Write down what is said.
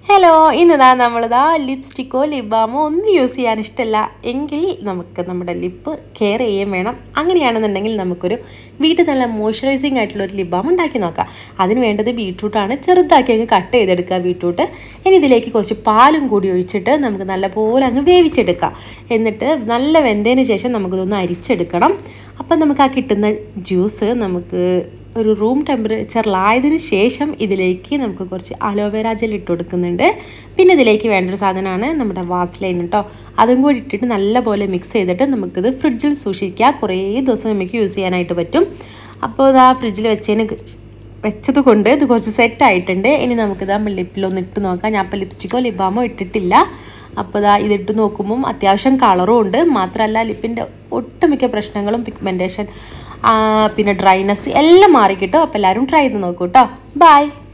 hello ഇന്നിതാ നമ്മളിതാ ലിപ്സ്റ്റിക്കോ lip ബാമോ ഒന്നും യൂസ് ചെയ്യാൻ ഇഷ്ടമല്ല എങ്കിൽ നമുക്ക് നമ്മുടെ ലിപ്പ് കെയർ ചെയ്യാൻ വേണം അങ്ങനെയാണെന്നുണ്ടെങ്കിൽ നമുക്കൊരു വീട്ടിൽ നല്ല മോയ്സ്ചറൈസിങ് ആയിട്ടുള്ള ഒരു ലിപ് ബാം ഉണ്ടാക്കി നോക്കാം അതിന് വേണ്ടത് ബീട്രൂട്ടാണ് ചെറുതാക്കി അങ്ങ് കട്ട് ചെയ്തെടുക്കുക ബീട്രൂട്ട് ഇനി ഇതിലേക്ക് കുറച്ച് പാലും കൂടി ഒഴിച്ചിട്ട് നമുക്ക് നല്ലപോലെ അങ്ങ് വേവിച്ചെടുക്കാം എന്നിട്ട് നല്ല വെന്തതിന് ശേഷം നമുക്കിതൊന്ന് അരിച്ചെടുക്കണം അപ്പം നമുക്ക് ആ കിട്ടുന്ന ജ്യൂസ് നമുക്ക് ഒരു റൂം ടെമ്പറേച്ചറിലായതിനു ശേഷം ഇതിലേക്ക് നമുക്ക് കുറച്ച് അലോവേര ജെൽ ഇട്ട് കൊടുക്കുന്നുണ്ട് പിന്നെ ഇതിലേക്ക് വേണ്ടൊരു സാധനമാണ് നമ്മുടെ വാസ്ലൈൻ കേട്ടോ അതും കൂടി ഇട്ടിട്ട് നല്ലപോലെ മിക്സ് ചെയ്തിട്ട് നമുക്കിത് ഫ്രിഡ്ജിൽ സൂക്ഷിക്കുക കുറേ ദിവസം നമുക്ക് യൂസ് ചെയ്യാനായിട്ട് പറ്റും അപ്പോൾ ഇത് ആ ഫ്രിഡ്ജിൽ വെച്ചതിന് വെച്ചത് കൊണ്ട് ഇത് കുറച്ച് സെറ്റ് ആയിട്ടുണ്ട് ഇനി നമുക്കിത് ലിപ്പിലൊന്ന് ഇട്ട് നോക്കാം ഞാൻ ഇപ്പോൾ ലിപ്സ്റ്റിക്കോ ലിബാമോ ഇട്ടിട്ടില്ല അപ്പോൾ ഇതാ ഇതിട്ട് നോക്കുമ്പം അത്യാവശ്യം കളറും ഉണ്ട് മാത്രമല്ല ലിപ്പിൻ്റെ ഒട്ടുമിക്ക പ്രശ്നങ്ങളും പിഗ്മെൻറ്റേഷൻ പിന്നെ ഡ്രൈനെസ് എല്ലാം മാറി കിട്ടും അപ്പോൾ എല്ലാവരും ട്രൈ ചെയ്ത് നോക്കൂ കേട്ടോ ബൈ